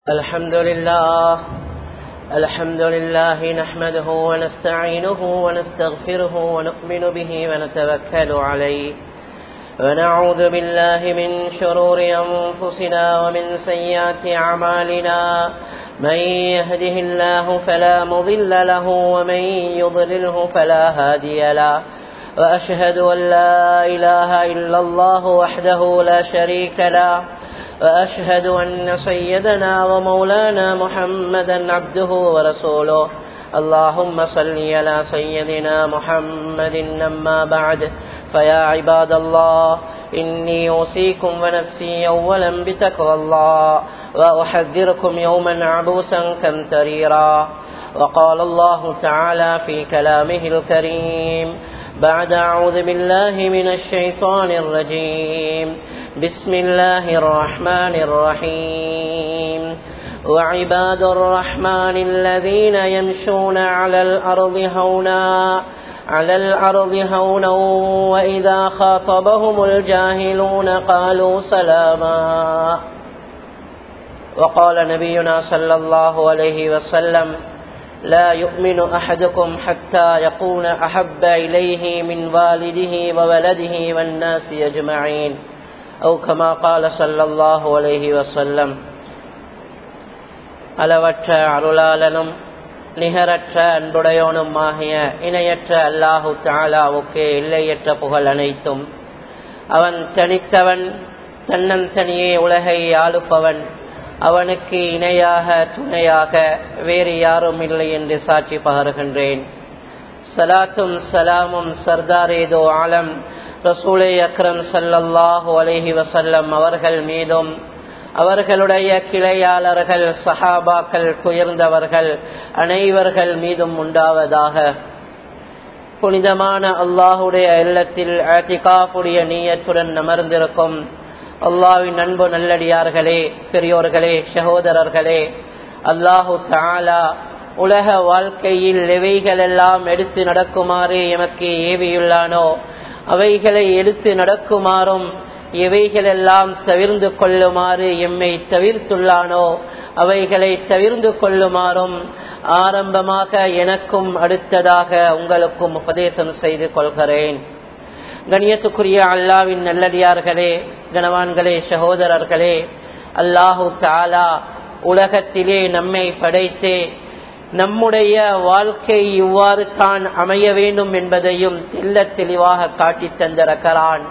الحمد لله الحمد لله نحمده ونستعينه ونستغفره ونؤمن به ونتوكل عليه ونعوذ بالله من شرور أنفسنا ومن سيئات أعمالنا من يهده الله فلا مضل له ومن يضلله فلا هادي له وأشهد أن لا إله إلا الله وحده لا شريك له وأشهد أن سيدنا ومولانا محمدا عبده ورسوله اللهم صل على سيدنا محمد أما بعد فيا عباد الله إني أوصيكم ونفسي أولا بتقوى الله وأحذركم يوما عبوسا كمتريرا وقال الله تعالى في كلامه الكريم بعد أعوذ بالله من الشيطان الرجيم بسم الله الرحمن الرحيم وعباد الرحمن الذين يمشون على الأرض هونا على الأرض هونا وإذا خاطبهم الجاهلون قالوا سلاما وقال نبينا صلى الله عليه وسلم لا يؤمن أحدكم حتى يكون أحب إليه من والده وولده والناس أجمعين أو كما قال صلى الله عليه وسلم அளவற்ற அருளாளனும் நிகரற்ற அன்புடையோனும் ஆகிய இணையற்ற அல்லாஹு தாலாவுக்கு எல்லையற்ற புகழ் அனைத்தும் அவன் தனித்தவன் தன்னந்தனியே உலகை ஆளுப்பவன் அவனுக்கு இணையாக துணையாக வேறு யாரும் இல்லை என்று சாட்சி பகர்கின்றேன் சலாத்தும் சலாமும் சர்தாரேதோ ஆலம் ரசூலை அக்ரம் சல்லல்லாஹு அலஹி வசல்லம் அவர்கள் மீதும் அவர்களுடைய கிளையாளர்கள் சஹாபாக்கள் குயர்ந்தவர்கள் அனைவர்கள் மீதும் உண்டாவதாக புனிதமான அல்லாஹுடைய இல்லத்தில் ஆத்திகாப்புடைய நீயத்துடன் அமர்ந்திருக்கும் அல்லாவின் அன்பு நல்லடியார்களே பெரியோர்களே சகோதரர்களே அல்லாஹு தாலா உலக வாழ்க்கையில் எவைகள் எல்லாம் எடுத்து நடக்குமாறு எமக்கு ஏவியுள்ளானோ அவைகளை எடுத்து நடக்குமாறும் எவைகளெல்லாம் தவிர்ந்து கொள்ளுமாறு எம்மை தவிர்த்துள்ளானோ அவைகளை தவிர்ந்து கொள்ளுமாறும் ஆரம்பமாக எனக்கும் அடுத்ததாக உங்களுக்கும் உபதேசம் செய்து கொள்கிறேன் கணியத்துக்குரிய அல்லாவின் நல்லடியார்களே கனவான்களே சகோதரர்களே அல்லாஹு தாலா உலகத்திலே நம்மை படைத்தே நம்முடைய வாழ்க்கை இவ்வாறு தான் அமைய வேண்டும் என்பதையும் தெல்ல தெளிவாக காட்டி தந்திருக்கிறான்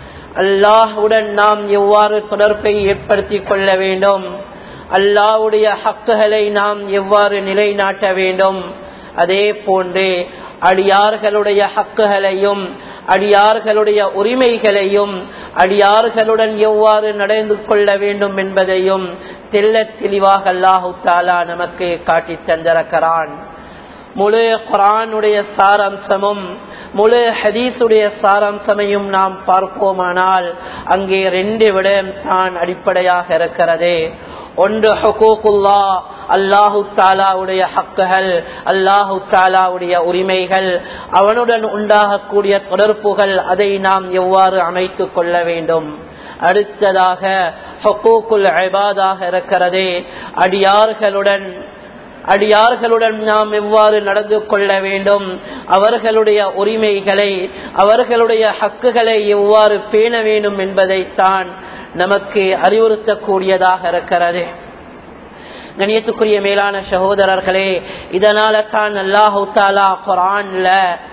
அல்லாஹுடன் நாம் எவ்வாறு தொடர்பை ஏற்படுத்தி கொள்ள வேண்டும் அல்லாவுடைய ஹக்குகளை நாம் எவ்வாறு நிலைநாட்ட வேண்டும் அதே போன்று அடியார்களுடைய ஹக்குகளையும் அடியார்களுடைய உரிமைகளையும் அடியார்களுடன் எவ்வாறு நடந்து கொள்ள வேண்டும் என்பதையும் தெல்ல தெளிவாக அல்லாஹு தாலா நமக்கு காட்டி தந்திருக்கிறான் முழு குரானுடைய சாராம்சமும் முழு ஹதீசுடைய சாராம்சமையும் நாம் பார்ப்போமானால் அங்கே ரெண்டு விடம் தான் அடிப்படையாக இருக்கிறது ஒன்று ஹக்கூக்குல்லா அல்லாஹு தாலாவுடைய ஹக்குகள் அல்லாஹு தாலாவுடைய உரிமைகள் அவனுடன் உண்டாகக்கூடிய தொடர்புகள் அதை நாம் எவ்வாறு அமைத்து கொள்ள வேண்டும் அடுத்ததாக ஹக்கூக்குல் ஐபாதாக இருக்கிறது அடியார்களுடன் அடியார்களுடன் நாம் எவ்வாறு நடந்து கொள்ள வேண்டும் அவர்களுடைய உரிமைகளை அவர்களுடைய ஹக்குகளை எவ்வாறு பேண வேண்டும் என்பதைத்தான் நமக்கு அறிவுறுத்தக்கூடியதாக இருக்கிறது கணியத்துக்குரிய மேலான சகோதரர்களே இதனால தான் அல்லாஹு தாலா குரான்ல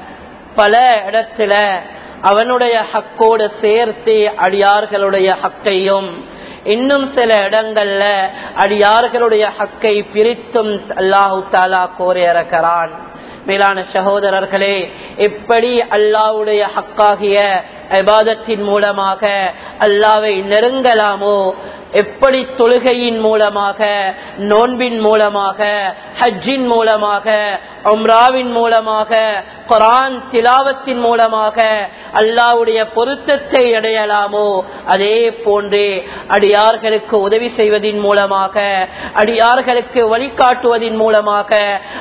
பல இடத்துல அவனுடைய ஹக்கோடு சேர்த்து அடியார்களுடைய ஹக்கையும் இன்னும் சில இடங்கள்ல அடியார்களுடைய ஹக்கை பிரித்தும் அல்லாஹு தாலா கோரியிருக்கிறான் மேலான சகோதரர்களே எப்படி அல்லாவுடைய ஹக்காகிய அபாதத்தின் மூலமாக அல்லாவை நெருங்கலாமோ எப்படி தொழுகையின் மூலமாக நோன்பின் மூலமாக ஹஜ்ஜின் மூலமாக உம்ராவின் மூலமாக குரான் திலாவத்தின் மூலமாக அல்லாவுடைய பொருத்தத்தை அடையலாமோ அதே போன்று அடியார்களுக்கு உதவி செய்வதின் மூலமாக அடியார்களுக்கு வழிகாட்டுவதன் மூலமாக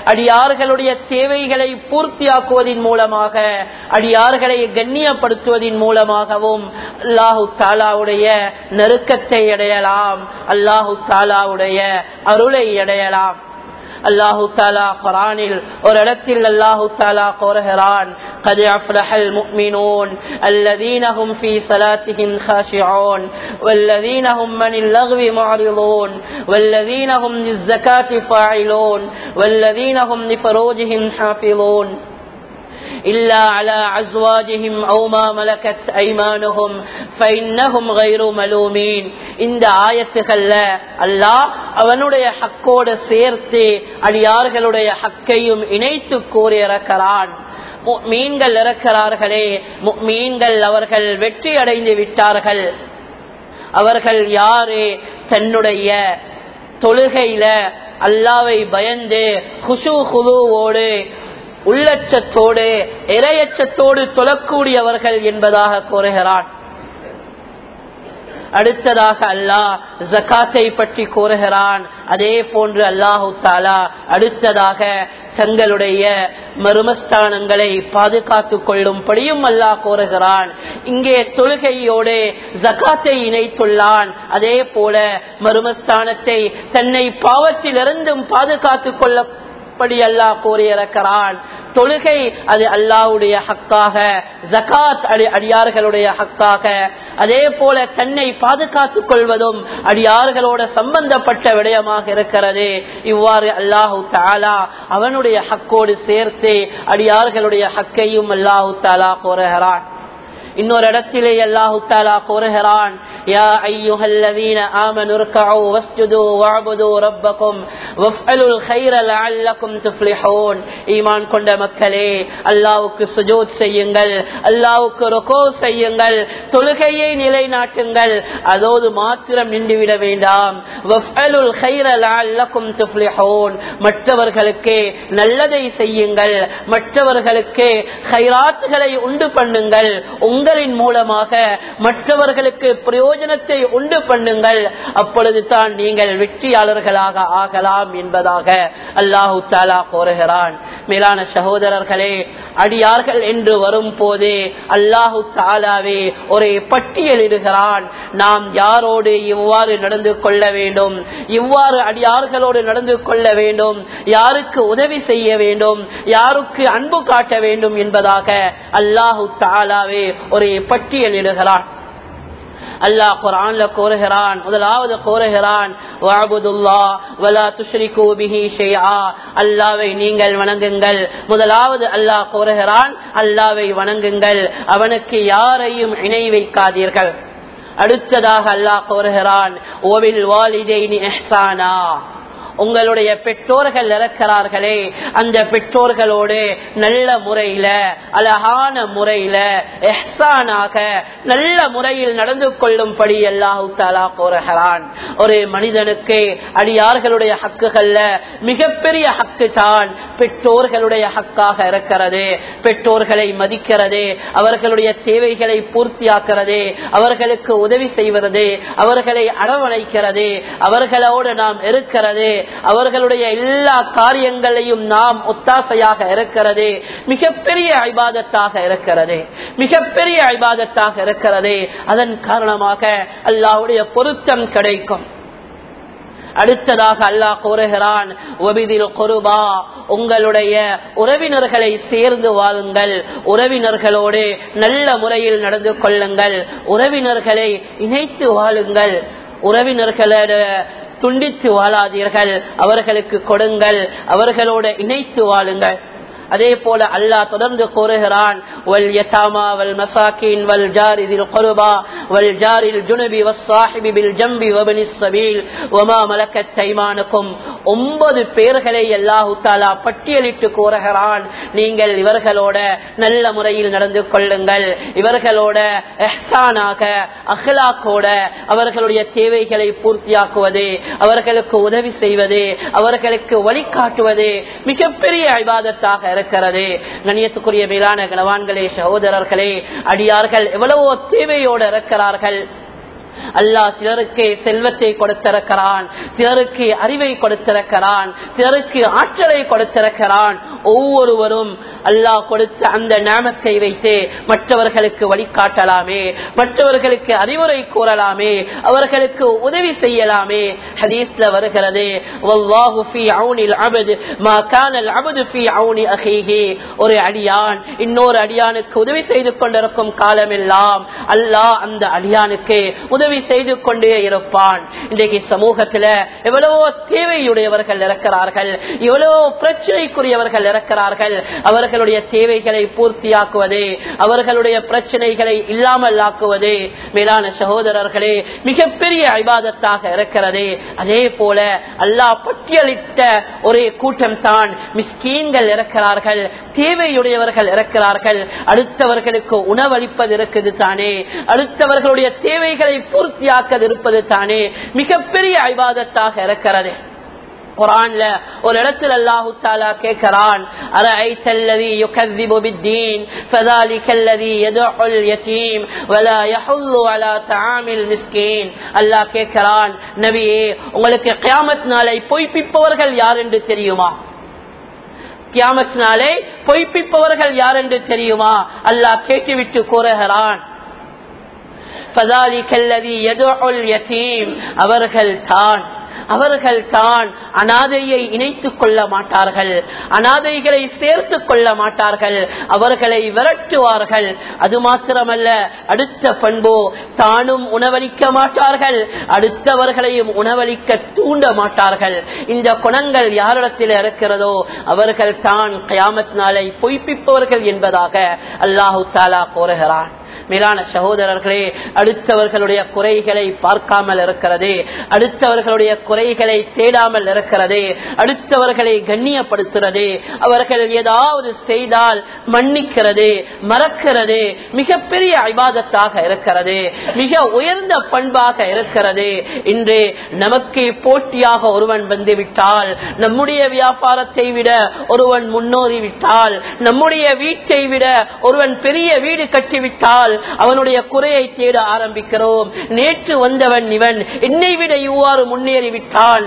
அடியார்களுடைய தேவைகளை பூர்த்தியாக்குவதன் மூலமாக அடியார்களை கண்ணியப்படுத்துவதன் மூலமாகவும் அல்லாஹு தாலாவுடைய நெருக்கத்தை அடையலாம் அல்லாஹு தாலாவுடைய அருளை அடையலாம் அல்லாஹு தாலா குரானில் ஒரு இடத்தில் அல்லாஹு தாலா கோருகிறான் قد أفلح المؤمنون الذين هم في صلاتهم خاشعون والذين هم من اللغو معرضون والذين هم للزكاة فاعلون والذين هم لفروجهم حافظون إلا على أزواجهم أو ما ملكت أيمانهم فإنهم غير ملومين இந்த ஆயத்துகள்ல அல்லாஹ் அவனுடைய ஹக்கோடு சேர்த்து அடியார்களுடைய ஹக்கையும் இணைத்து கூறியிருக்கிறான் மீன்கள் இறக்கிறார்களே மீன்கள் அவர்கள் வெற்றி அடைந்து விட்டார்கள் அவர்கள் யாரு தன்னுடைய தொழுகையில அல்லாவை பயந்து குசு குழுவோடு உள்ளச்சத்தோடு இரையச்சத்தோடு தொழக்கூடியவர்கள் என்பதாக கூறுகிறான் அடுத்ததாக அல்லாஹ் ஜக்காத்தை பற்றி கூறுகிறான் அதே போன்று அல்லாஹு தாலா அடுத்ததாக தங்களுடைய மருமஸ்தானங்களை பாதுகாத்துக் கொள்ளும்படியும் அல்லாஹ் கூறுகிறான் இங்கே தொழுகையோடு ஜக்காத்தை இணைத்துள்ளான் அதே போல மருமஸ்தானத்தை தன்னை பாவத்திலிருந்தும் பாதுகாத்துக் கொள்ள அப்படி அல்லாஹ் கூறியிருக்கிறான் தொழுகை அது அல்லாவுடைய ஹக்காக ஜகாத் அடி அடியார்களுடைய ஹக்காக அதே போல தன்னை பாதுகாத்துக் கொள்வதும் அடியார்களோட சம்பந்தப்பட்ட விடயமாக இருக்கிறது இவ்வாறு அல்லாஹு தாலா அவனுடைய ஹக்கோடு சேர்த்து அடியார்களுடைய ஹக்கையும் அல்லாஹு தாலா கூறுகிறான் இன்னொரு இடத்திலே அல்லாஹு தாலா கூறுகிறான் يا أيها الذين آمنوا اركعوا واسجدوا واعبدوا ربكم وافعلوا الخير لعلكم تفلحون ஈமான் கொண்ட மக்களே அல்லாவுக்கு சுஜூத் செய்யுங்கள் அல்லாவுக்கு ருகோ செய்யுங்கள் தொழுகையை நிலைநாட்டுங்கள் அதோடு மாத்திரம் நின்றுவிட வேண்டாம் வஃஅலுல் கைர லஅல்லக்கும் துஃப்லிஹூன் மற்றவர்களுக்கு நல்லதை செய்யுங்கள் மற்றவர்களுக்கு கைராத்துகளை உண்டு பண்ணுங்கள் உங்களின் மூலமாக மற்றவர்களுக்கு பிரயோஜனத்தை உண்டு பண்ணுங்கள் அப்பொழுது தான் நீங்கள் வெற்றியாளர்களாக ஆகலாம் என்பதாக அல்லாஹு தாலா கோருகிறான் மேலான சகோதரர்களே அடியார்கள் என்று வரும் போது அல்லாஹு தாலாவே ஒரு பட்டியலிடுகிறான் நாம் யாரோடு இவ்வாறு நடந்து கொள்ள வேண்டும் இவ்வாறு அடியார்களோடு நடந்து கொள்ள வேண்டும் யாருக்கு உதவி செய்ய வேண்டும் யாருக்கு அன்பு காட்ட வேண்டும் என்பதாக அல்லாஹு தாலாவே ஒரு பட்டியலிடுகிறான் அல்லாஹ் குரான்ல கோருகிறான் முதலாவது கோருகிறான் அல்லாவை நீங்கள் வணங்குங்கள் முதலாவது அல்லாஹ் கோருகிறான் அல்லாவை வணங்குங்கள் அவனுக்கு யாரையும் இணை வைக்காதீர்கள் அடுத்ததாக அல்லாஹ் கோருகிறான் ஓவில் வாலிதைனி எஹ்சானா உங்களுடைய பெற்றோர்கள் இறக்கிறார்களே அந்த பெற்றோர்களோடு நல்ல முறையில அழகான முறையில எஹ்சானாக நல்ல முறையில் நடந்து கொள்ளும்படி அல்லாஹு தாலா கோருகிறான் ஒரு மனிதனுக்கு அடியார்களுடைய ஹக்குகள்ல மிகப்பெரிய ஹக்கு தான் பெற்றோர்களுடைய ஹக்காக இருக்கிறது பெற்றோர்களை மதிக்கிறது அவர்களுடைய தேவைகளை பூர்த்தியாக்குறது அவர்களுக்கு உதவி செய்வது அவர்களை அரவணைக்கிறது அவர்களோடு நாம் இருக்கிறது அவர்களுடைய எல்லா காரியங்களையும் நாம் ஒத்தாசையாக இருக்கிறது மிகப்பெரிய ஐபாதத்தாக இருக்கிறது மிகப்பெரிய ஐபாதத்தாக இருக்கிறது அதன் காரணமாக அல்லாவுடைய பொருத்தம் கிடைக்கும் அடுத்ததாக அல்லாஹ் கூறுகிறான் கொருபா உங்களுடைய உறவினர்களை சேர்ந்து வாழுங்கள் உறவினர்களோடு நல்ல முறையில் நடந்து கொள்ளுங்கள் உறவினர்களை இணைத்து வாழுங்கள் உறவினர்களோட துண்டித்து வாழாதீர்கள் அவர்களுக்கு கொடுங்கள் அவர்களோட இணைத்து வாழுங்கள் அதே போல அல்லாஹ் தொடர்ந்து கூறுகிறான் வல் யதாமா வல் மசாக்கின் வல் ஜாரி தில் குருபா வல் ஜாரில் ஜுனுபி வஸ்ஸாஹிபி பில் ஜம்பி வபனி ஸபீல் வமா மலக்கத் தைமானுக்கும் ஒன்பது பேர்களை அல்லாஹ் தஆலா பட்டியலிட்டு கூறுகிறான் நீங்கள் இவர்களோட நல்ல முறையில் நடந்து கொள்ளுங்கள் இவர்களோட எஹ்சானாக அஹ்லாக்கோட அவர்களுடைய தேவைகளை பூர்த்தியாக்குவது அவர்களுக்கு உதவி செய்வது அவர்களுக்கு வழிகாட்டுவது மிகப்பெரிய ஐபாதத்தாக இருக்கிறது கணியத்துக்குரிய மேலான கணவான்களே சகோதரர்களே அடியார்கள் எவ்வளவோ தேவையோடு இருக்கிறார்கள் அல்லாஹ் சிலருக்கு செல்வத்தை கொடுத்திருக்கிறான் சிலருக்கு அறிவை கொடுத்திருக்கிறான் சிலருக்கு ஆற்றலை கொடுத்திருக்கிறான் ஒவ்வொருவரும் அல்லாஹ் கொடுத்த அந்த நாமத்தை வைத்து மற்றவர்களுக்கு வழிகாட்டலாமே மற்றவர்களுக்கு அறிவுரை கூறலாமே அவர்களுக்கு உதவி செய்யலாமே ஹதீஸ்ல வருகிறது வல்லாஹு ஃபீ அவுனில் அபத் மா கானல் அபது ஃபீ அவுனி அஹீஹி ஒரு அடியான் இன்னொரு அடியானுக்கு உதவி செய்து கொண்டிருக்கும் காலமெல்லாம் அல்லாஹ் அந்த அடியானுக்கு உதவி செய்து கொண்டே இருப்பான் இன்றைக்கு சமூகத்துல எவ்வளவோ தேவையுடையவர்கள் இருக்கிறார்கள் எவ்வளவோ பிரச்சனைக்குரியவர்கள் இருக்கிறார்கள் அவர்களுடைய தேவைகளை பூர்த்தியாக்குவது அவர்களுடைய பிரச்சனைகளை இல்லாமல் ஆக்குவது மேலான சகோதரர்களே மிகப்பெரிய ஐபாதத்தாக இருக்கிறது அதே போல அல்லாஹ் பட்டியலிட்ட ஒரே கூட்டம் தான் மிஸ்கீன்கள் இருக்கிறார்கள் தேவையுடையவர்கள் இருக்கிறார்கள் அடுத்தவர்களுக்கு உணவளிப்பது இருக்குது தானே அடுத்தவர்களுடைய தேவைகளை பூர்த்தியாக்க இருப்பது தானே மிகப்பெரிய ஐபாதத்தாக இருக்கிறது குரான்ல ஒரு இடத்துல அல்லாஹு தாலா கேட்கிறான் أرأيت الذي يكذب بالدين فذلك الذي يدعو اليتيم ولا يحض على طعام المسكين அல்லாஹ் கேட்கிறான் நபியே உங்களுக்கு கியாமத் நாளை பொய்ப்பிப்பவர்கள் யார் என்று தெரியுமா கியாமத் நாளை பொய்ப்பிப்பவர்கள் யார் என்று தெரியுமா அல்லாஹ் கேட்டுவிட்டு கூறுகிறான் فذلك الذي يدعو اليتيم அவர்கள் தான் அவர்கள் தான் அனாதையை இணைத்துக் கொள்ள மாட்டார்கள் அனாதைகளை சேர்த்து கொள்ள மாட்டார்கள் அவர்களை விரட்டுவார்கள் அது மாத்திரமல்ல அடுத்த பண்போ தானும் உணவளிக்க மாட்டார்கள் அடுத்தவர்களையும் உணவளிக்க தூண்ட மாட்டார்கள் இந்த குணங்கள் யாரிடத்தில் இருக்கிறதோ அவர்கள் தான் கயாமத் நாளை பொய்ப்பிப்பவர்கள் என்பதாக அல்லாஹு தாலா கோருகிறான் மேலான சகோதரர்களே அடுத்தவர்களுடைய குறைகளை பார்க்காமல் இருக்கிறது அடுத்தவர்களுடைய குறைகளை தேடாமல் இருக்கிறது அடுத்தவர்களை கண்ணியப்படுத்துறது அவர்கள் ஏதாவது செய்தால் மன்னிக்கிறது மறக்கிறது மிகப்பெரிய ஐபாதத்தாக இருக்கிறது மிக உயர்ந்த பண்பாக இருக்கிறது இன்று நமக்கு போட்டியாக ஒருவன் வந்துவிட்டால் நம்முடைய வியாபாரத்தை விட ஒருவன் முன்னோறி விட்டால் நம்முடைய வீட்டை விட ஒருவன் பெரிய வீடு கட்டிவிட்டால் அவனுடைய குறையை தேட ஆரம்பிக்கிறோம் நேற்று வந்தவன் இவன் என்னை விட இவ்வாறு முன்னேறி விட்டான்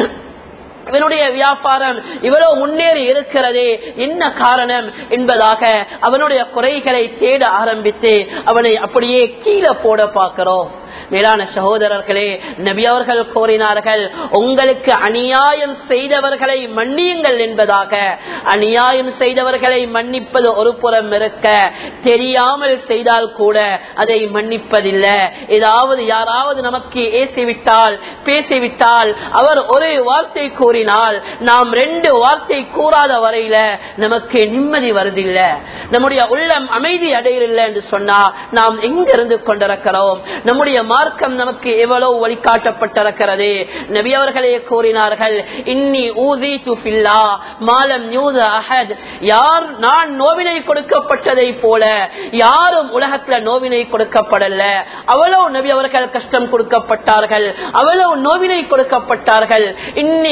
இவனுடைய வியாபாரம் இவ்வளவு முன்னேறி இருக்கிறதே என்ன காரணம் என்பதாக அவனுடைய குறைகளை தேட ஆரம்பித்து அவனை அப்படியே கீழே போட பார்க்கிறோம் மேலான சகோதரர்களே நபி அவர்கள் கோரினார்கள் உங்களுக்கு அநியாயம் செய்தவர்களை மன்னியுங்கள் என்பதாக அநியாயம் செய்தவர்களை மன்னிப்பது ஒரு புறம் இருக்க தெரியாமல் செய்தால் கூட அதை மன்னிப்பதில்லை ஏதாவது யாராவது நமக்கு ஏசிவிட்டால் பேசிவிட்டால் அவர் ஒரு வார்த்தை கூறினால் நாம் ரெண்டு வார்த்தை கூறாத வரையில நமக்கு நிம்மதி வருதில்லை நம்முடைய உள்ளம் அமைதி அடையில்லை என்று சொன்னா நாம் எங்கிருந்து கொண்டிருக்கிறோம் நம்முடைய மார்க்கம் நமக்கு எவ்வளவு வழிகாட்டப்பட்டிருக்கிறது நபி அவர்களே கூறினார்கள் இன்னி ஊதி துஃபில்லா மாலம் யூத அஹத் யார் நான் நோவினை கொடுக்கப்பட்டதை போல யாரும் உலகத்துல நோவினை கொடுக்கப்படல அவ்வளவு நபி அவர்கள் கஷ்டம் கொடுக்கப்பட்டார்கள் அவ்வளவு நோவினை கொடுக்கப்பட்டார்கள் இன்னி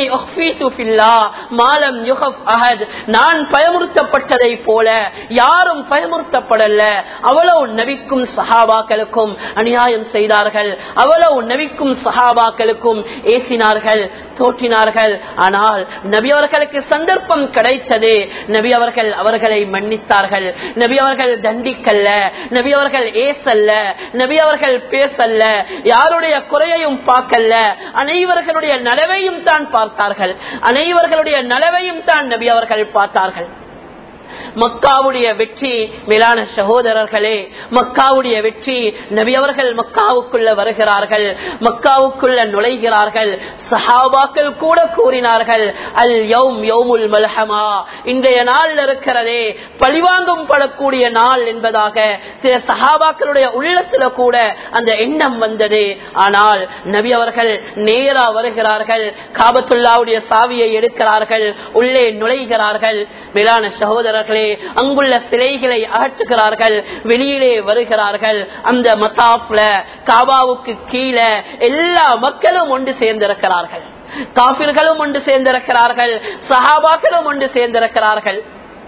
மாலம் யுகப் அஹத் நான் பயமுறுத்தப்பட்டதை போல யாரும் பயமுறுத்தப்படல அவ்வளவு நபிக்கும் சஹாபாக்களுக்கும் அநியாயம் செய்தார்கள் அவ்வளவு நபிக்கும் சஹாபாக்களுக்கும் ஏசினார்கள் தோற்றினார்கள் ஆனால் நபி அவர்களுக்கு சந்தர்ப்பம் கிடைத்தது நபி அவர்கள் அவர்களை மன்னித்தார்கள் நபி அவர்கள் தண்டிக்கல்ல நபி அவர்கள் ஏசல்ல நபி அவர்கள் பேசல்ல யாருடைய குறையையும் பார்க்கல்ல அனைவர்களுடைய நலவையும் தான் பார்த்தார்கள் அனைவர்களுடைய நலவையும் தான் நபி அவர்கள் பார்த்தார்கள் மக்காவுடைய வெற்றி மேலான சகோதரர்களே மக்காவுடைய வெற்றி நபி அவர்கள் மக்காவுக்குள்ள வருகிறார்கள் மக்காவுக்குள்ள நுழைகிறார்கள் சஹாபாக்கள் கூட கூறினார்கள் அல் யௌம் யௌமுல் மல்ஹமா இன்றைய நாள் இருக்கிறதே பழிவாங்கும் படக்கூடிய நாள் என்பதாக சில சஹாபாக்களுடைய உள்ளத்துல கூட அந்த எண்ணம் வந்தது ஆனால் நபி அவர்கள் நேரா வருகிறார்கள் காபத்துல்லாவுடைய சாவியை எடுக்கிறார்கள் உள்ளே நுழைகிறார்கள் மேலான சகோதரர்களே அங்குள்ள சிலைகளை அகற்றுகிறார்கள் வெளியிலே வருகிறார்கள் அந்த மசாப்ல காபாவுக்கு கீழே எல்லா மக்களும் ஒன்று சேர்ந்திருக்கிறார்கள் காபிர்களும் ஒன்று சேர்ந்திருக்கிறார்கள் சஹாபாக்களும் ஒன்று சேர்ந்திருக்கிறார்கள்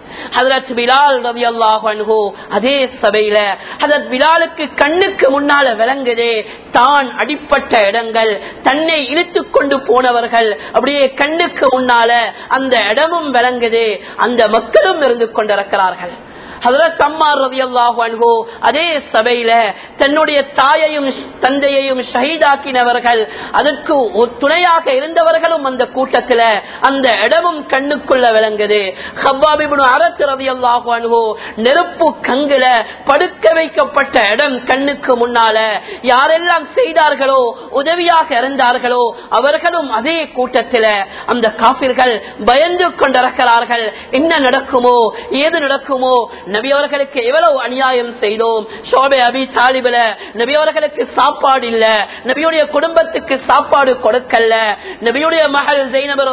ஹதரத் பிலால் ரவி அல்லாஹு அதே சபையில ஹதரத் பிலாலுக்கு கண்ணுக்கு முன்னால விளங்குதே தான் அடிப்பட்ட இடங்கள் தன்னை இழுத்து கொண்டு போனவர்கள் அப்படியே கண்ணுக்கு முன்னால அந்த இடமும் விளங்குது அந்த மக்களும் இருந்து கொண்டிருக்கிறார்கள் ஹதரத் அம்மார் ரலியல்லாஹு அன்ஹு அதே சபையில தன்னுடைய தாயையும் தந்தையையும் ஷஹீதாக்கினவர்கள் அதற்கு ஒரு துணையாக இருந்தவர்களும் அந்த கூட்டத்துல அந்த இடமும் கண்ணுக்குள்ள விளங்குது ஹப்பாப் இப்னு அரத் ரலியல்லாஹு அன்ஹு நெருப்பு கங்குல படுக்க வைக்கப்பட்ட இடம் கண்ணுக்கு முன்னால யாரெல்லாம் செய்தார்களோ உதவியாக இருந்தார்களோ அவர்களும் அதே கூட்டத்தில அந்த காபிர்கள் பயந்து கொண்டிருக்கிறார்கள் என்ன நடக்குமோ ஏது நடக்குமோ நபி அவர்களுக்கு எவ்வளவு அநியாயம் செய்தோம் ஷோபே அபி தாலிபில நபி அவர்களுக்கு சாப்பாடு இல்ல நபியுடைய குடும்பத்துக்கு சாப்பாடு கொடுக்கல நபியுடைய மகள் ஜெயினபர்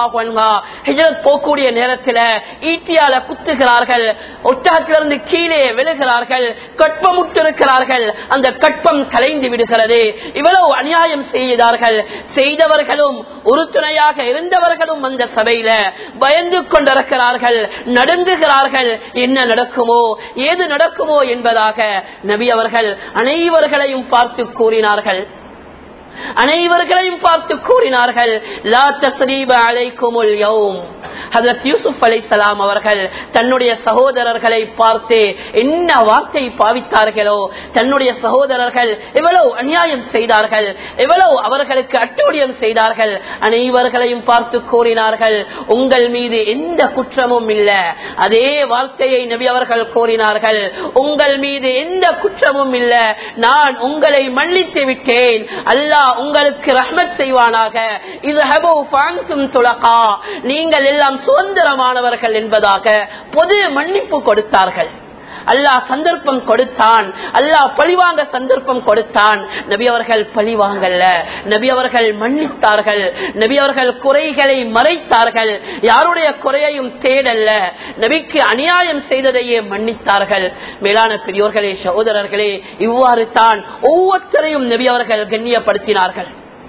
ஹிஜரத் போகக்கூடிய நேரத்தில் ஈட்டியால குத்துகிறார்கள் ஒட்டகத்திலிருந்து கீழே விழுகிறார்கள் கற்பமுட்டு இருக்கிறார்கள் அந்த கற்பம் கலைந்து விடுகிறது இவ்வளவு அநியாயம் செய்தார்கள் செய்தவர்களும் உறுதுணையாக இருந்தவர்களும் அந்த சபையில பயந்து கொண்டிருக்கிறார்கள் நடுங்குகிறார்கள் என்ன நடக்குமோ ஏது நடக்குமோ என்பதாக நபி அவர்கள் அனைவர்களையும் பார்த்து கூறினார்கள் அனைவர்களையும் பார்த்து கூறினார்கள் லா தஸ்ரீப அலைக்குமுல் யௌம் ஹஜரத் யூசுப் அலைஹிஸ்ஸலாம் அவர்கள் தன்னுடைய சகோதரர்களை பார்த்து என்ன வார்த்தை பாவித்தார்களோ தன்னுடைய சகோதரர்கள் எவ்வளவு அநியாயம் செய்தார்கள் எவ்வளவு அவர்களுக்கு அட்டூழியம் செய்தார்கள் அனைவர்களையும் பார்த்து கூறினார்கள் உங்கள் மீது எந்த குற்றமும் இல்ல அதே வார்த்தையை நபி அவர்கள் கூறினார்கள் உங்கள் மீது எந்த குற்றமும் இல்ல நான் உங்களை மன்னித்து விட்டேன் அல்லாஹ் உங்களுக்கு ரஹ்மத் செய்வானாக இது துலகா நீங்கள் எல்லாம் சுதந்திரமானவர்கள் என்பதாக பொது மன்னிப்பு கொடுத்தார்கள் அல்லாஹ் சந்தர்ப்பம் கொடுத்தான் அல்லாஹ் பழிவாங்க சந்தர்ப்பம் கொடுத்தான் நபி அவர்கள் பழிவாங்கல்ல நபி அவர்கள் மன்னித்தார்கள் நபி அவர்கள் குறைகளை மறைத்தார்கள் யாருடைய குறையையும் தேடல்ல நபிக்கு அநியாயம் செய்ததையே மன்னித்தார்கள் மேலான பெரியோர்களே சகோதரர்களே இவ்வாறு தான் ஒவ்வொருத்தரையும் நபி அவர்கள் கண்ணியப்படுத்தினார்கள்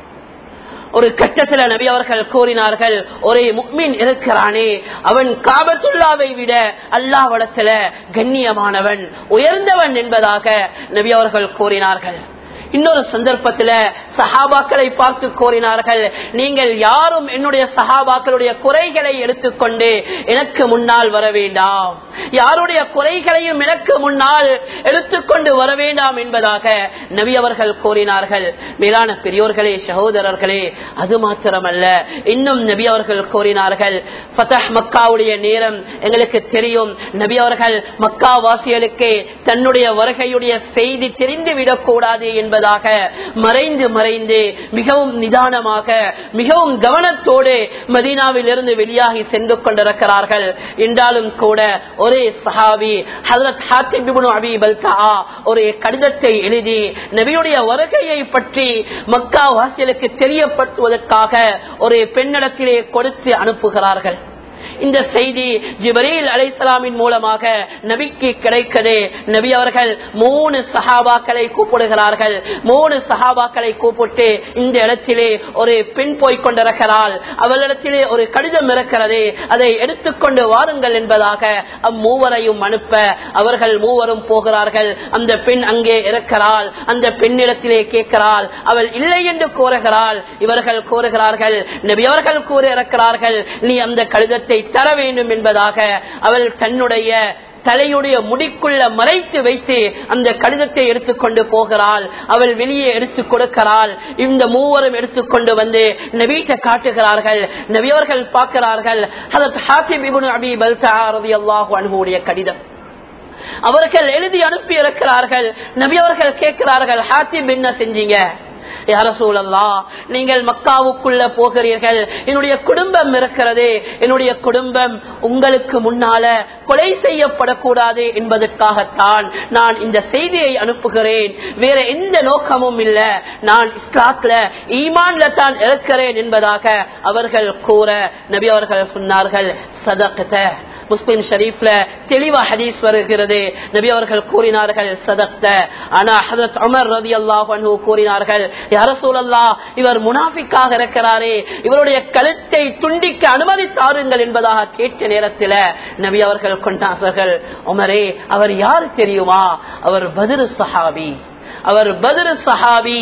ஒரு கட்டத்துல நபி அவர்கள் கூறினார்கள் ஒரு முக்மின் இருக்கிறானே அவன் காபத்துல்லாவை விட அல்லாவிடத்துல கண்ணியமானவன் உயர்ந்தவன் என்பதாக நபி அவர்கள் கூறினார்கள் இன்னொரு சந்தர்ப்பத்துல சஹாபாக்களை பார்த்து கோரினார்கள் நீங்கள் யாரும் என்னுடைய சஹாபாக்களுடைய குறைகளை எடுத்துக்கொண்டு எனக்கு முன்னால் வர வேண்டாம் யாருடைய குறைகளையும் எனக்கு முன்னால் எடுத்துக்கொண்டு வர வேண்டாம் என்பதாக நபி அவர்கள் கோரினார்கள் மேலான பெரியோர்களே சகோதரர்களே அது மாத்திரமல்ல இன்னும் நபி அவர்கள் கோரினார்கள் ஃபதஹ் மக்காவுடைய நேரம் எங்களுக்கு தெரியும் நபி அவர்கள் மக்கா வாசிகளுக்கு தன்னுடைய வருகையுடைய செய்தி தெரிந்து விடக்கூடாது என்பதாக மறைந்து மறைந்து மிகவும் நிதானமாக மிகவும் கவனத்தோடு மதீனாவில் இருந்து வெளியாகி சென்று கொண்டிருக்கிறார்கள் என்றாலும் கூட ஒரே சஹாபி ஹசரத் ஹாத்திப் இப்னு அபி பல்கா ஒரு கடிதத்தை எழுதி நபியுடைய வருகையை பற்றி மக்கா வாசிகளுக்கு தெரியப்படுத்துவதற்காக ஒரு பெண்ணிடத்திலே கொடுத்து அனுப்புகிறார்கள் இந்த செய்தி ஜிபரீல் அலைசலாமின் மூலமாக நபிக்கு கிடைக்கது நபி அவர்கள் மூணு சஹாபாக்களை கூப்பிடுகிறார்கள் மூணு சஹாபாக்களை கூப்பிட்டு இந்த இடத்திலே ஒரு பெண் போய் கொண்டிருக்கிறாள் அவளிடத்திலே ஒரு கடிதம் இருக்கிறது அதை எடுத்துக்கொண்டு வாருங்கள் என்பதாக அம்மூவரையும் அனுப்ப அவர்கள் மூவரும் போகிறார்கள் அந்த பெண் அங்கே இருக்கிறாள் அந்த பெண்ணிடத்திலே கேட்கிறாள் அவள் இல்லை என்று கூறுகிறாள் இவர்கள் கூறுகிறார்கள் நபி அவர்கள் கூற இருக்கிறார்கள் நீ அந்த கடிதத்தை தர வேண்டும் என்பதாக அவள் தன்னுடைய தலையுடைய முடிக்குள்ள மறைத்து வைத்து அந்த கடிதத்தை எடுத்துக்கொண்டு போகிறாள் அவள் வெளியே எடுத்து கொடுக்கிறாள் இந்த மூவரும் எடுத்துக்கொண்டு வந்து நபீட்ட காட்டுகிறார்கள் நபியவர்கள் பார்க்கிறார்கள் அபி அல்லாஹு அனுபவடைய கடிதம் அவர்கள் எழுதி அனுப்பி இருக்கிறார்கள் நபி அவர்கள் கேட்கிறார்கள் ஹாத்திப் என்ன செஞ்சீங்க யார சூழல்லா நீங்கள் மக்காவுக்குள்ள போகிறீர்கள் என்னுடைய குடும்பம் இருக்கிறது என்னுடைய குடும்பம் உங்களுக்கு முன்னால கொலை செய்யப்படக்கூடாது என்பதற்காகத்தான் நான் இந்த செய்தியை அனுப்புகிறேன் வேற எந்த நோக்கமும் இல்ல நான் இஸ்லாத்ல ஈமான்ல தான் இருக்கிறேன் என்பதாக அவர்கள் கூற நபி அவர்கள் சொன்னார்கள் சதகத்தை முஸ்லிம் ஷரீஃப்ல தெளிவா ஹதீஸ் வருகிறது நபி அவர்கள் கூறினார்கள் சதக்த ஆனா ஹதரத் உமர் ரதி அல்லாஹ் கூறினார்கள் யார சூழல்லா இவர் முனாஃபிக்காக இருக்கிறாரே இவருடைய கழுத்தை துண்டிக்க அனுமதி தாருங்கள் என்பதாக கேட்ட நேரத்தில் நபி அவர்கள் கொண்டார்கள் உமரே அவர் யார் தெரியுமா அவர் பதிரு சஹாபி அவர் பதிரு சஹாபி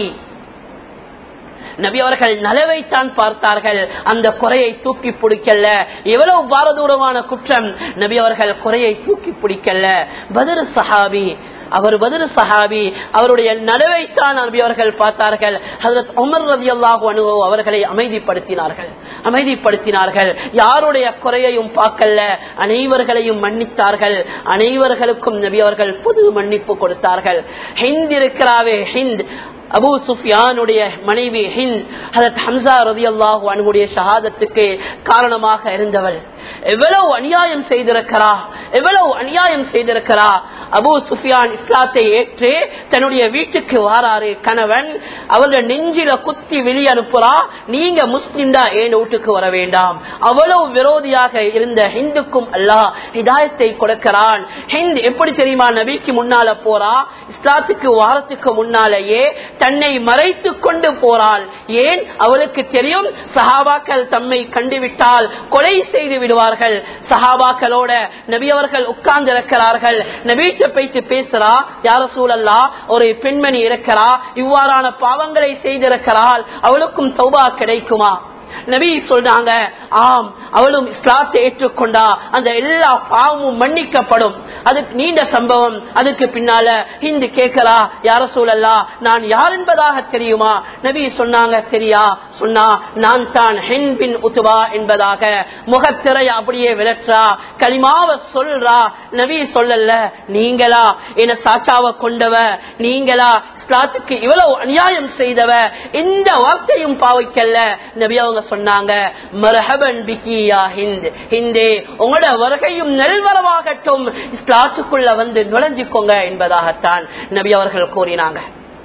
நபி அவர்கள் நலவைத்தான் பார்த்தார்கள் அந்த குறையை தூக்கி பிடிக்கல எவ்வளவு பாரதூரமான குற்றம் நபி அவர்கள் குறையை தூக்கி பிடிக்கல பதிரு சஹாபி அவர் பதிரு சஹாபி அவருடைய நலவைத்தான் நபி அவர்கள் பார்த்தார்கள் ஹசரத் உமர் ரதி அல்லாஹு அனுபவ அவர்களை அமைதிப்படுத்தினார்கள் அமைதிப்படுத்தினார்கள் யாருடைய குறையையும் பார்க்கல அனைவர்களையும் மன்னித்தார்கள் அனைவர்களுக்கும் நபி அவர்கள் புது மன்னிப்பு கொடுத்தார்கள் ஹிந்த் இருக்கிறாவே ஹிந்த் அபு சுஃபியானுடைய மனைவி ஹிந்த் ஹதத் ஹம்சா ரதி அல்லாஹு அனுடைய ஷஹாதத்துக்கு காரணமாக இருந்தவள் எவ்வளவு அநியாயம் செய்திருக்கிறா எவ்வளவு அநியாயம் செய்திருக்கிறா அபு சுஃபியான் இஸ்லாத்தை ஏற்று தன்னுடைய வீட்டுக்கு வாராரு கணவன் அவருடைய நெஞ்சில குத்தி வெளியே அனுப்புறா நீங்க முஸ்லிம் தான் ஏன் வீட்டுக்கு வர வேண்டாம் அவ்வளவு விரோதியாக இருந்த ஹிந்துக்கும் அல்லாஹ் ஹிதாயத்தை கொடுக்கிறான் ஹிந்த் எப்படி தெரியுமா நபிக்கு முன்னால போறா இஸ்லாத்துக்கு வாரத்துக்கு முன்னாலேயே தன்னை மறைத்து கொண்டு போறாள் ஏன் அவளுக்கு தெரியும் சஹாபாக்கள் தம்மை கண்டுவிட்டால் கொலை செய்து விடுவார்கள் சஹாபாக்களோட நபி அவர்கள் உட்கார்ந்து இருக்கிறார்கள் நபீட்ட போயிட்டு பேசுறா யார சூழல்லா ஒரு பெண்மணி இருக்கிறா இவ்வாறான பாவங்களை செய்திருக்கிறாள் அவளுக்கும் தௌபா கிடைக்குமா நபி சொல்றாங்க ஆம் அவளும் இஸ்லாத்தை ஏற்றுக்கொண்டா அந்த எல்லா பாவமும் மன்னிக்கப்படும் அதுக்கு நீண்ட சம்பவம் அதுக்கு பின்னால ஹிந்து கேட்கிறா யார சூழல்லா நான் யார் என்பதாக தெரியுமா நபி சொன்னாங்க சரியா சொன்னா நான் தான் ஹென் பின் உத்துவா என்பதாக முகத்திரை அப்படியே விளற்றா களிமாவ சொல்றா நபி சொல்லல நீங்களா என சாச்சாவை கொண்டவ நீங்களா இஸ்லாத்துக்கு இவ்வளவு அநியாயம் செய்தவ எந்த வார்த்தையும் பாவிக்கல நபி அவங்க சொன்னாங்க மரஹபன் பிகியா ஹிந்த் ஹிந்தே உங்களோட வருகையும் நெல்வரமாகட்டும் இஸ்லாத்துக்குள்ள வந்து நுழைஞ்சுக்கோங்க என்பதாகத்தான் நபி அவர்கள் கூறினாங்க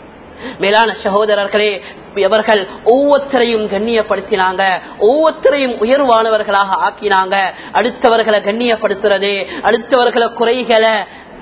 மேலான சகோதரர்களே அவர்கள் ஒவ்வொருத்தரையும் கண்ணியப்படுத்தினாங்க ஒவ்வொருத்தரையும் உயர்வானவர்களாக ஆக்கினாங்க அடுத்தவர்களை கண்ணியப்படுத்துறது அடுத்தவர்களை குறைகளை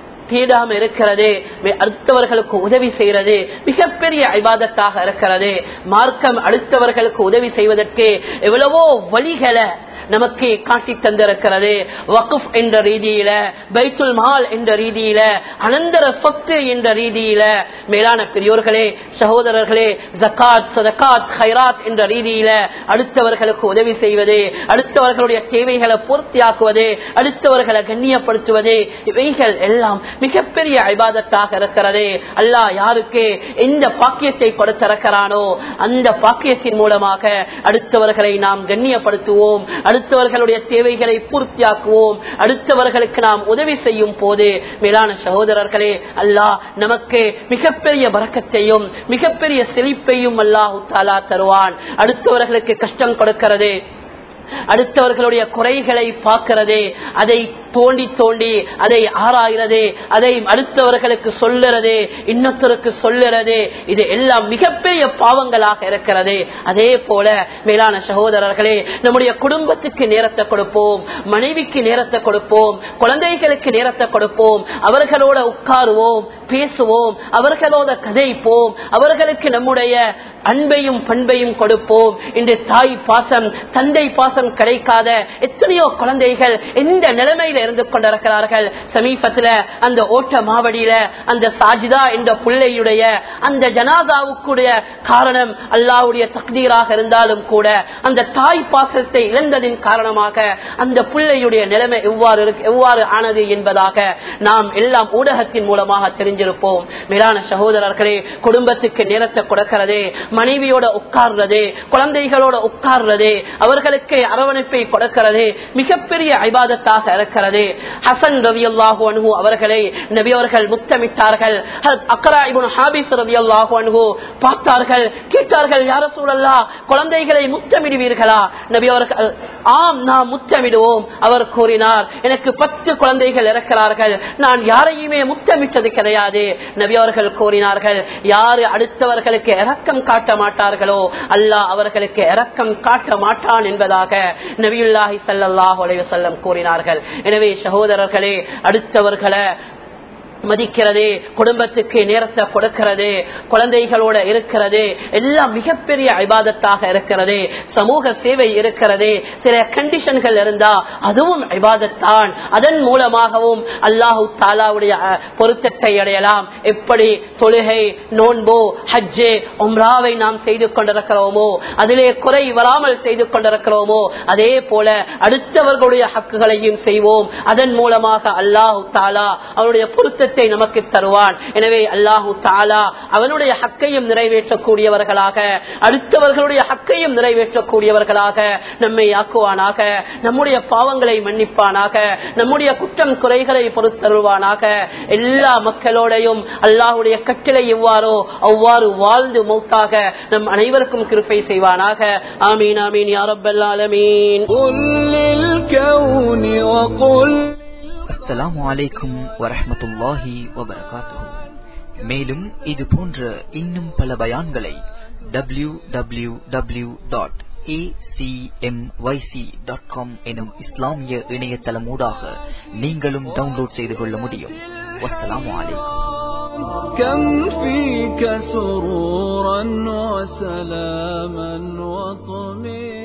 தேடாம இருக்கிறது அடுத்தவர்களுக்கு உதவி செய்யறது மிகப்பெரிய ஐபாதத்தாக இருக்கிறது மார்க்கம் அடுத்தவர்களுக்கு உதவி செய்வதற்கு எவ்வளவோ வழிகளை நமக்கு காட்டி தந்திருக்கிறது வகுப் என்ற ரீதியில பைத்துல் மால் என்ற ரீதியில அனந்தர சொத்து என்ற ரீதியில மேலான பெரியோர்களே சகோதரர்களே ஜக்காத் சதகாத் ஹைராத் என்ற ரீதியில அடுத்தவர்களுக்கு உதவி செய்வது அடுத்தவர்களுடைய தேவைகளை பூர்த்தியாக்குவது அடுத்தவர்களை கண்ணியப்படுத்துவது இவைகள் எல்லாம் மிகப்பெரிய ஐபாதத்தாக இருக்கிறது அல்லாஹ் யாருக்கு எந்த பாக்கியத்தை கொடுத்திருக்கிறானோ அந்த பாக்கியத்தின் மூலமாக அடுத்தவர்களை நாம் கண்ணியப்படுத்துவோம் அடுத்தவர்களுடைய தேவைகளை பூர்த்தியாக்குவோம் அடுத்தவர்களுக்கு நாம் உதவி செய்யும் போது மேலான சகோதரர்களே அல்லாஹ் நமக்கு மிகப்பெரிய வரக்கத்தையும் மிகப்பெரிய செழிப்பையும் அல்லாஹு தாலா தருவான் அடுத்தவர்களுக்கு கஷ்டம் கொடுக்கிறது அடுத்தவர்களுடைய குறைகளை பார்க்கிறதே அதை தோண்டி தோண்டி அதை ஆராய்றது அதை அடுத்தவர்களுக்கு சொல்லுறது இன்னொருத்தருக்கு சொல்லுறது இது எல்லாம் மிகப்பெரிய பாவங்களாக இருக்கிறது அதே போல மேலான சகோதரர்களே நம்முடைய குடும்பத்துக்கு நேரத்தை கொடுப்போம் மனைவிக்கு நேரத்தை கொடுப்போம் குழந்தைகளுக்கு நேரத்தை கொடுப்போம் அவர்களோட உட்காருவோம் பேசுவோம் அவர்களோட கதைப்போம் அவர்களுக்கு நம்முடைய அன்பையும் பண்பையும் கொடுப்போம் இன்று தாய் பாசம் தந்தை பாசம் கிடைக்காத எத்தனையோ குழந்தைகள் எந்த நிலைமையில இருந்து கொண்டிருக்கிறார்கள் சமீபத்துல அந்த ஓட்ட மாவடியில அந்த சாஜிதா என்ற பிள்ளையுடைய அந்த ஜனாதாவுக்குடைய காரணம் அல்லாவுடைய தக்தீராக இருந்தாலும் கூட அந்த தாய் பாசத்தை இழந்ததின் காரணமாக அந்த பிள்ளையுடைய நிலைமை எவ்வாறு இருக்கு எவ்வாறு ஆனது என்பதாக நாம் எல்லாம் ஊடகத்தின் மூலமாக தெரிஞ்சிருப்போம் மேலான சகோதரர்களே குடும்பத்துக்கு நேரத்தை கொடுக்கிறது மனைவியோட உட்கார்றது குழந்தைகளோட உட்கார்றது அவர்களுக்கு அரவணைப்பை கொடுக்கிறது மிகப்பெரிய ஐபாதத்தாக இருக்கிறது ஹசன் ரவி அல்லாஹு அனுகு அவர்களை நபி அவர்கள் முத்தமிட்டார்கள் அக்கரா இபுன் ஹாபிஸ் ரவி அல்லாஹு அனுகு பார்த்தார்கள் கேட்டார்கள் யார சூழல்லா குழந்தைகளை முத்தமிடுவீர்களா நபி அவர்கள் ஆம் நாம் முத்தமிடுவோம் அவர் கூறினார் எனக்கு பத்து குழந்தைகள் இருக்கிறார்கள் நான் யாரையுமே முத்தமிட்டது கிடையாது நபி அவர்கள் கூறினார்கள் யாரு அடுத்தவர்களுக்கு இரக்கம் காட்ட மாட்டார்களோ அல்லாஹ் அவர்களுக்கு இரக்கம் காட்ட மாட்டான் என்பதாக நபியுல்லாஹி சல்லாஹ் செல்லம் கூறினார்கள் எனவே எனவே சகோதரர்களே அடுத்தவர்களை மதிக்கிறது குடும்பத்துக்கு நேரத்தை கொடுக்கிறது குழந்தைகளோட இருக்கிறது எல்லாம் மிகப்பெரிய ஐபாதத்தாக இருக்கிறது சமூக சேவை இருக்கிறது சில கண்டிஷன்கள் இருந்தா அதுவும் ஐபாதத்தான் அதன் மூலமாகவும் அல்லாஹு தாலாவுடைய அஹ், பொருத்தத்தை அடையலாம் எப்படி தொழுகை நோன்பு ஹஜ்ஜு உம்ராவை நாம் செய்து கொண்டிருக்கிறோமோ அதிலே குறை வராமல் செய்து கொண்டிருக்கிறோமோ அதே போல அடுத்தவர்களுடைய ஹக்குகளையும் செய்வோம் அதன் மூலமாக அல்லாஹு தாலா அவருடைய பொருத்தத்தை நமக்கு தருவான் எனவே அல்லாஹு தாலா அவனுடைய ஹக்கையும் நிறைவேற்றக்கூடியவர்களாக அடுத்தவர்களுடைய ஹக்கையும் நிறைவேற்றக்கூடியவர்களாக நம்மை ஆக்குவானாக நம்முடைய பாவங்களை மன்னிப்பானாக நம்முடைய குற்றம் குறைகளை பொறுத்தருவானாக எல்லா மக்களோடையும் அல்லாஹுடைய கட்டளை எவ்வாறோ அவ்வாறு வாழ்ந்து மௌத்தாக நம் அனைவருக்கும் கிருப்பை செய்வானாக ஆமீன் ஆமீன் யாரப்பல்லாலமீன் قل للكون وقل அஸ்ஸலாமு அலைக்கும் வரஹ்மத்துல்லாஹி வபரகாத்துஹு மேலும் இது போன்ற இன்னும் பல பயான்களை W W W dot dot com எனும் இஸ்லாமிய இணையதளமூடாக நீங்களும் டவுன்லோட் செய்து கொள்ள முடியும் வஸ்ஸலாமு அலைக்கும் كم فيك سرورا وسلاما وطمئنا